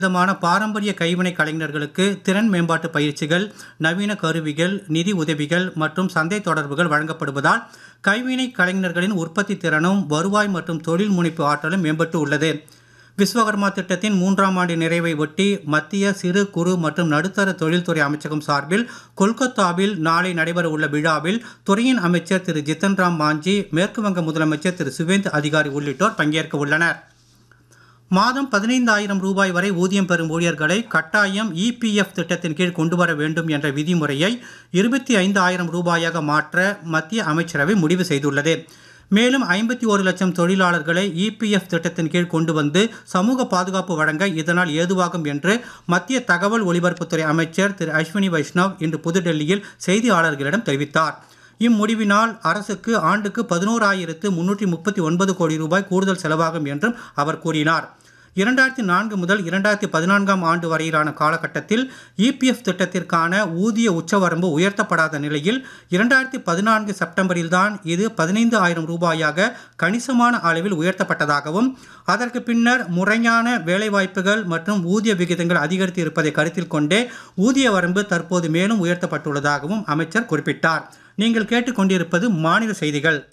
விதமான பாரம்பரிய கைவினை கலைஞர்களுக்கு திறன் மேம்பாட்டு பயிற்சிகள் நவீன கருவிகள் நிதி உதவிகள் மற்றும் சந்தை தொடர்புகள் வழங்கப்படுவதால் கைவினை கலைஞர்களின் உற்பத்தி திறனும் வருவாய் மற்றும் தொழில் முனைப்பு ஆற்றலும் மேம்பட்டு உள்ளது விஸ்வகர்மா திட்டத்தின் மூன்றாம் ஆண்டு நிறைவை ஒட்டி மத்திய சிறு குறு மற்றும் நடுத்தர தொழில்துறை அமைச்சகம் சார்பில் கொல்கத்தாவில் நாளை நடைபெற உள்ள விழாவில் துறையின் அமைச்சர் திரு ஜித்தன் ராம் மாஞ்சி மேற்கு வங்க முதலமைச்சர் திரு சுவேந்த் அதிகாரி உள்ளிட்டோர் பங்கேற்க உள்ளனர் மாதம் பதினைந்தாயிரம் ரூபாய் வரை ஊதியம் பெறும் ஊழியர்களை கட்டாயம் இபிஎஃப் திட்டத்தின் கீழ் கொண்டு வர வேண்டும் என்ற விதிமுறையை இருபத்தி ஐந்து ஆயிரம் ரூபாயாக மாற்ற மத்திய அமைச்சரவை முடிவு செய்துள்ளது மேலும் ஐம்பத்தி ஒரு லட்சம் தொழிலாளர்களை இபிஎஃப் திட்டத்தின் கீழ் கொண்டு வந்து சமூக பாதுகாப்பு வழங்க இதனால் ஏதுவாகும் என்று மத்திய தகவல் ஒலிபரப்புத்துறை அமைச்சர் திரு அஸ்வினி வைஷ்ணவ் இன்று புதுடெல்லியில் செய்தியாளர்களிடம் தெரிவித்தார் இம்முடிவினால் அரசுக்கு ஆண்டுக்கு பதினோராயிரத்து முன்னூற்றி முப்பத்தி ஒன்பது கோடி ரூபாய் கூடுதல் செலவாகும் என்றும் அவர் கூறினார் இரண்டாயிரத்தி நான்கு முதல் இரண்டாயிரத்தி பதினான்காம் ஆண்டு வரையிலான காலகட்டத்தில் இபிஎஃப் திட்டத்திற்கான ஊதிய உச்சவரம்பு உயர்த்தப்படாத நிலையில் இரண்டாயிரத்தி பதினான்கு செப்டம்பரில்தான் இது பதினைந்து ஆயிரம் ரூபாயாக கணிசமான அளவில் உயர்த்தப்பட்டதாகவும் அதற்கு பின்னர் முறையான வேலைவாய்ப்புகள் மற்றும் ஊதிய விகிதங்கள் அதிகரித்து இருப்பதை கருத்தில் கொண்டே ஊதிய வரம்பு தற்போது மேலும் உயர்த்தப்பட்டுள்ளதாகவும் அமைச்சர் குறிப்பிட்டார் நீங்கள் கேட்டுக்கொண்டிருப்பது மாநில செய்திகள்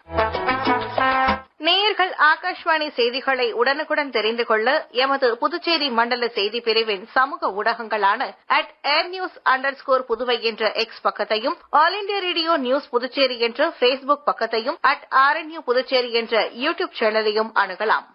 நேயர்கள் ஆகாஷ்வாணி செய்திகளை உடனுக்குடன் தெரிந்து கொள்ள எமது புதுச்சேரி மண்டல செய்தி பிரிவின் சமூக ஊடகங்களான at air news underscore Puduvai என்ற எக்ஸ் பக்கத்தையும் all India radio news Puducherry என்ற பேஸ்புக் பக்கத்தையும் அட் ஆர்என்யூ புதுச்சேரி என்ற யூ டியூப் சேனலையும் அணுகலாம்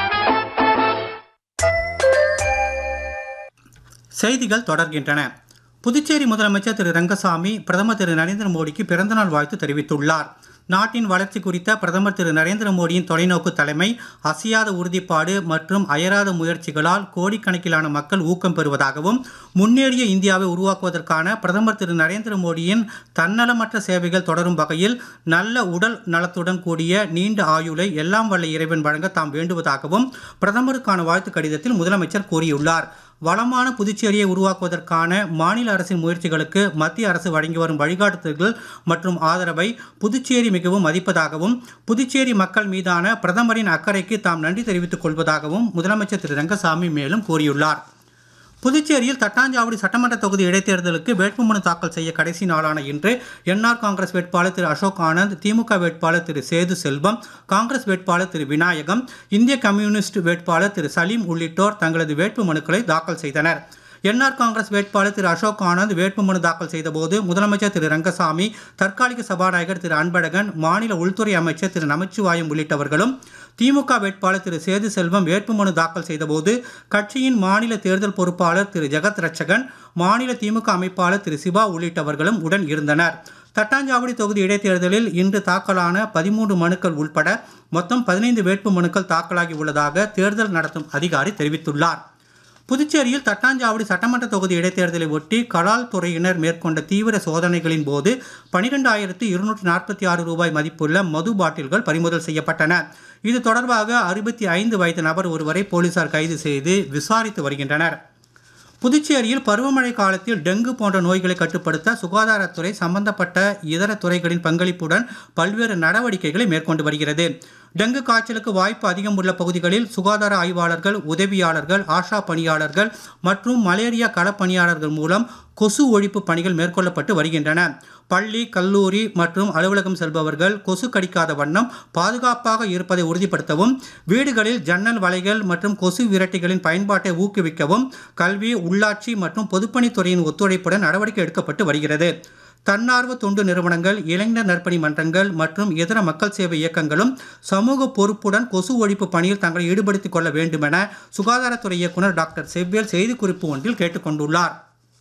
செய்திகள் தொடர்கின்றன புதுச்சேரி முதலமைச்சர் திரு ரங்கசாமி பிரதமர் திரு நரேந்திர மோடிக்கு பிறந்தநாள் வாழ்த்து தெரிவித்துள்ளார் நாட்டின் வளர்ச்சி குறித்த பிரதமர் திரு நரேந்திர மோடியின் தொலைநோக்கு தலைமை அசையாத உறுதிப்பாடு மற்றும் அயராத முயற்சிகளால் கோடிக்கணக்கிலான மக்கள் ஊக்கம் பெறுவதாகவும் முன்னேறிய இந்தியாவை உருவாக்குவதற்கான பிரதமர் திரு நரேந்திர மோடியின் தன்னலமற்ற சேவைகள் தொடரும் வகையில் நல்ல உடல் நலத்துடன் கூடிய நீண்ட ஆயுளை எல்லாம் வல்ல இறைவன் வழங்க தாம் வேண்டுவதாகவும் பிரதமருக்கான வாழ்த்து கடிதத்தில் முதலமைச்சர் கூறியுள்ளார் வளமான புதுச்சேரியை உருவாக்குவதற்கான மாநில அரசின் முயற்சிகளுக்கு மத்திய அரசு வழங்கி வரும் வழிகாட்டுதல்கள் மற்றும் ஆதரவை புதுச்சேரி மிகவும் மதிப்பதாகவும் புதுச்சேரி மக்கள் மீதான பிரதமரின் அக்கறைக்கு தாம் நன்றி தெரிவித்துக் கொள்வதாகவும் முதலமைச்சர் திரு ரங்கசாமி மேலும் கூறியுள்ளார் புதுச்சேரியில் தட்டாஞ்சாவடி சட்டமன்ற தொகுதி இடைத்தேர்தலுக்கு வேட்புமனு தாக்கல் செய்ய கடைசி நாளான இன்று என்ஆர் காங்கிரஸ் வேட்பாளர் திரு அசோக் ஆனந்த் திமுக வேட்பாளர் திரு சேது செல்வம் காங்கிரஸ் வேட்பாளர் திரு விநாயகம் இந்திய கம்யூனிஸ்ட் வேட்பாளர் திரு சலீம் உள்ளிட்டோர் தங்களது வேட்பு மனுக்களை தாக்கல் செய்தனர் என்ஆர் காங்கிரஸ் வேட்பாளர் திரு அசோக் ஆனந்த் வேட்புமனு தாக்கல் செய்தபோது முதலமைச்சர் திரு ரங்கசாமி தற்காலிக சபாநாயகர் திரு அன்பழகன் மாநில உள்துறை அமைச்சர் திரு நமச்சிவாயம் உள்ளிட்டவர்களும் திமுக வேட்பாளர் திரு சேது செல்வம் வேட்புமனு தாக்கல் செய்தபோது கட்சியின் மாநில தேர்தல் பொறுப்பாளர் திரு ஜெகத் ரட்சகன் மாநில திமுக அமைப்பாளர் திரு சிவா உள்ளிட்டவர்களும் உடன் இருந்தனர் தட்டாஞ்சாவடி தொகுதி இடைத்தேர்தலில் இன்று தாக்கலான பதிமூன்று மனுக்கள் உட்பட மொத்தம் பதினைந்து வேட்பு மனுக்கள் தாக்கலாகி உள்ளதாக தேர்தல் நடத்தும் அதிகாரி தெரிவித்துள்ளார் புதுச்சேரியில் தட்டாஞ்சாவடி சட்டமன்ற தொகுதி இடைத்தேர்தலை ஒட்டி கலால் துறையினர் மேற்கொண்ட தீவிர சோதனைகளின் போது பனிரெண்டாயிரத்து இருநூற்றி நாற்பத்தி ஆறு ரூபாய் மதிப்புள்ள மது பாட்டில்கள் பறிமுதல் செய்யப்பட்டன இது தொடர்பாக அறுபத்தி ஐந்து வயது நபர் ஒருவரை போலீசார் கைது செய்து விசாரித்து வருகின்றனர் புதுச்சேரியில் பருவமழை காலத்தில் டெங்கு போன்ற நோய்களை கட்டுப்படுத்த சுகாதாரத்துறை சம்பந்தப்பட்ட இதர துறைகளின் பங்களிப்புடன் பல்வேறு நடவடிக்கைகளை மேற்கொண்டு வருகிறது டெங்கு காய்ச்சலுக்கு வாய்ப்பு அதிகம் உள்ள பகுதிகளில் சுகாதார ஆய்வாளர்கள் உதவியாளர்கள் ஆஷா பணியாளர்கள் மற்றும் மலேரியா களப்பணியாளர்கள் மூலம் கொசு ஒழிப்பு பணிகள் மேற்கொள்ளப்பட்டு வருகின்றன பள்ளி கல்லூரி மற்றும் அலுவலகம் செல்பவர்கள் கொசு கடிக்காத வண்ணம் பாதுகாப்பாக இருப்பதை உறுதிப்படுத்தவும் வீடுகளில் ஜன்னல் வலைகள் மற்றும் கொசு விரட்டிகளின் பயன்பாட்டை ஊக்குவிக்கவும் கல்வி உள்ளாட்சி மற்றும் பொதுப்பணித்துறையின் ஒத்துழைப்புடன் நடவடிக்கை எடுக்கப்பட்டு வருகிறது தன்னார்வ தொண்டு நிறுவனங்கள் இளைஞர் நற்பணி மன்றங்கள் மற்றும் இதர மக்கள் சேவை இயக்கங்களும் சமூக பொறுப்புடன் கொசு ஒழிப்பு பணியில் தங்களை ஈடுபடுத்திக் கொள்ள வேண்டுமென சுகாதாரத்துறை இயக்குநர் டாக்டர் செவ்வேல் செய்திக்குறிப்பு ஒன்றில் கேட்டுக்கொண்டுள்ளார்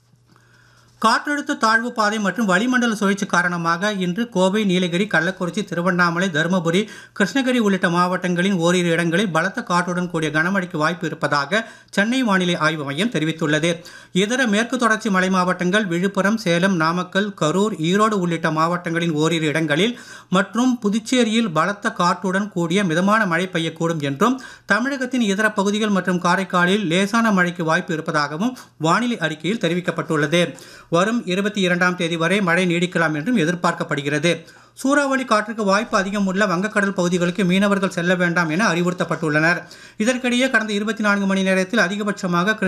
காற்றழுத்த தாழ்வு பாதை மற்றும் வளிமண்டல சுழற்சி காரணமாக இன்று கோவை நீலகிரி கள்ளக்குறிச்சி திருவண்ணாமலை தருமபுரி கிருஷ்ணகிரி உள்ளிட்ட மாவட்டங்களின் ஓரிரு இடங்களில் பலத்த காற்றுடன் கூடிய கனமழைக்கு வாய்ப்பு இருப்பதாக சென்னை வானிலை ஆய்வு மையம் தெரிவித்துள்ளது இதர மேற்கு தொடர்ச்சி மலை மாவட்டங்கள் விழுப்புரம் சேலம் நாமக்கல் கரூர் ஈரோடு உள்ளிட்ட மாவட்டங்களின் ஓரிரு இடங்களில் மற்றும் புதுச்சேரியில் பலத்த காற்றுடன் கூடிய மிதமான மழை பெய்யக்கூடும் என்றும் தமிழகத்தின் இதர பகுதிகள் மற்றும் காரைக்காலில் லேசான மழைக்கு வாய்ப்பு இருப்பதாகவும் வானிலை அறிக்கையில் தெரிவிக்கப்பட்டுள்ளது வரும் இருபத்தி இரண்டாம் தேதி வரை மழை நீடிக்கலாம் என்றும் எதிர்பார்க்கப்படுகிறது சூறாவளி காற்றுக்கு வாய்ப்பு அதிகம் உள்ள வங்கக்கடல் பகுதிகளுக்கு மீனவர்கள் செல்ல வேண்டாம் என அறிவுறுத்தப்பட்டுள்ளனர் இதற்கிடையே கடந்த இருபத்தி நான்கு மணி நேரத்தில் அதிகபட்சமாக